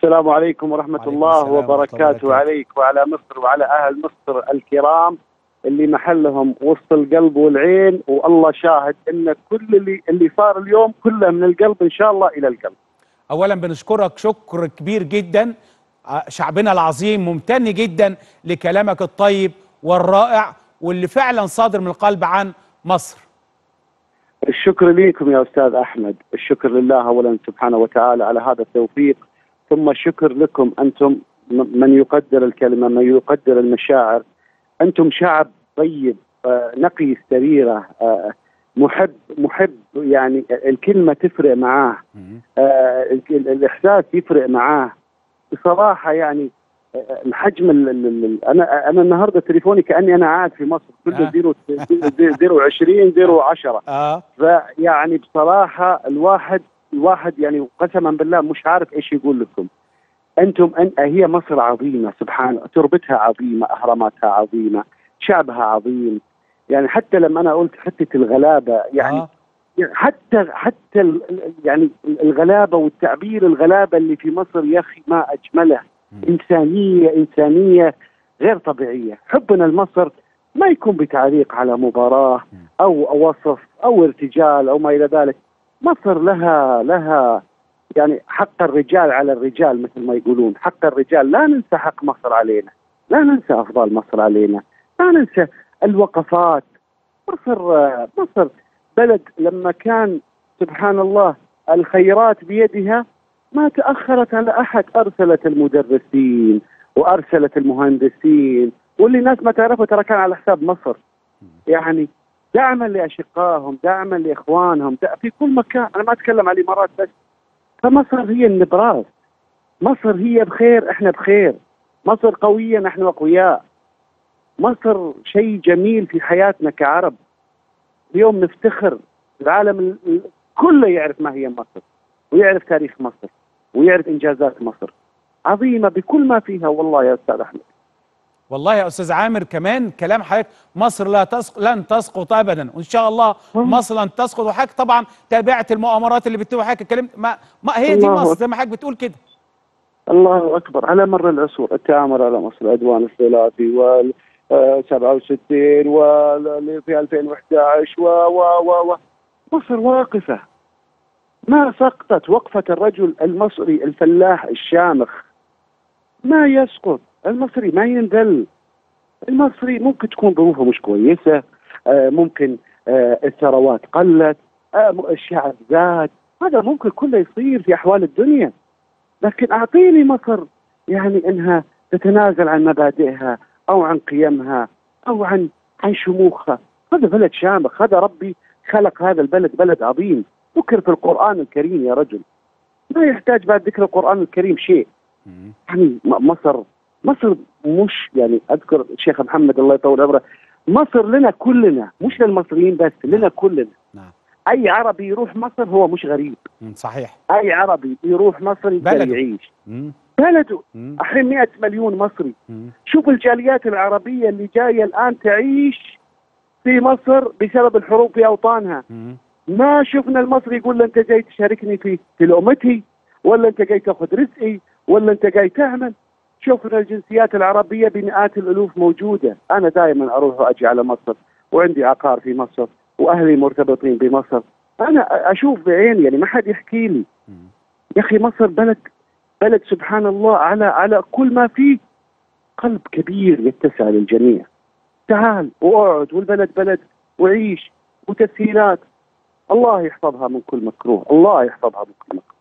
السلام عليكم ورحمة وعليكم الله السلام ورحمة الله وبركاته وبركاته. عليك وعلى مصر وعلى أهل مصر الكرام اللي محلهم وسط القلب والعين والله شاهد ان كل اللي اللي صار اليوم كله من القلب ان شاء الله الى القلب. اولا بنشكرك شكر كبير جدا ع- شعبنا العظيم ممتن جدا لكلامك الطيب والرائع واللي فعلا صادر من القلب عن مصر الشكر لكم يا استاذ احمد، الشكر لله اولا سبحانه وتعالى على هذا التوفيق ثم الشكر لكم انتم م- من يقدر الكلمه، من يقدر المشاعر. انتم شعب طيب آه، نقي السريره آه، محب محب يعني الكلمه تفرق معاه آه، ال- الاحساس يفرق معاه بصراحه يعني آه، الحجم ال- ال- ال- انا انا النهارده تليفوني كاني انا قاعد في مصر كله آه. زيرو زيرو 20 زيرو 10 اه فيعني بصراحه الواحد الواحد يعني قسما بالله مش عارف ايش يقول لكم انتم أن هي مصر عظيمه سبحان تربتها عظيمه اهراماتها عظيمه شعبها عظيم يعني حتى لما انا قلت حته الغلابه يعني آه. يعني حتى حتى ال- ال- يعني الغلابه والتعبير الغلابه اللي في مصر يا اخي ما اجمله انسانيه انسانيه غير طبيعيه حبنا لمصر ما يكون بتعليق على مباراه او أو وصف او ارتجال او ما الى ذلك مصر لها لها يعني حق الرجال على الرجال مثل ما يقولون حق الرجال لا ننسى حق مصر علينا لا ننسى افضال مصر علينا لا ننسى الوقفات مصر آه، مصر بلد لما كان سبحان الله الخيرات بيدها ما تأخرت على أحد أرسلت المدرسين وأرسلت المهندسين واللي الناس ما تعرفه ترى كان على حساب مصر يعني دعما لأشقائهم دعما لإخوانهم دع- في كل مكان أنا ما أتكلم عن الإمارات بس فمصر هي النبراس مصر هي بخير إحنا بخير مصر قوية نحن أقوياء مصر شيء جميل في حياتنا كعرب اليوم نفتخر العالم ال- ال- كله يعرف ما هي مصر ويعرف تاريخ مصر ويعرف انجازات مصر عظيمه بكل ما فيها والله يا استاذ احمد والله يا استاذ عامر كمان كلام حضرتك مصر لا تسقط لن تسقط ابدا وان شاء الله مصر لن تسقط وحضرتك طبعا تابعت المؤامرات اللي بتتم حضرتك اتكلمت ما, ما هي دي الله مصر أكبر. زي ما حضرتك بتقول كده الله اكبر على مر العصور التآمر على مصر عدوان الثلاثي وال آه، 67 وال في 2011 و و و و مصر واقفه ما سقطت وقفه الرجل المصري الفلاح الشامخ ما يسقط المصري ما ينذل المصري ممكن تكون ظروفه مش كويسه آه، ممكن آه، الثروات قلت آه، م- الشعب زاد هذا ممكن كله يصير في احوال الدنيا لكن اعطيني مصر يعني انها تتنازل عن مبادئها او عن قيمها او عن عن شموخها هذا بلد شامخ هذا ربي خلق هذا البلد بلد عظيم ذكر في القران الكريم يا رجل ما يحتاج بعد ذكر القران الكريم شيء يعني م- مصر مصر مش يعني اذكر الشيخ محمد الله يطول عمره مصر لنا كلنا مش للمصريين بس لنا كلنا نعم اي عربي يروح مصر هو مش غريب مم، صحيح اي عربي يروح مصر يقدر بلده. يعيش مم، بلده مم، الحين 100 مليون مصري مم. شوف الجاليات العربيه اللي جايه الان تعيش في مصر بسبب الحروب في اوطانها مم. ما شفنا المصري يقول له انت جاي تشاركني في في لقمتي ولا انت جاي تاخذ رزقي ولا انت جاي تعمل شفنا الجنسيات العربيه بمئات الالوف موجوده انا دائما اروح واجي على مصر وعندي عقار في مصر واهلي مرتبطين بمصر انا اشوف بعيني يعني ما حد يحكي لي مم. يا اخي مصر بلد بلد سبحان الله على على كل ما فيه قلب كبير يتسع للجميع تعال واقعد والبلد بلد وعيش وتسهيلات الله يحفظها من كل مكروه الله يحفظها من كل مكروه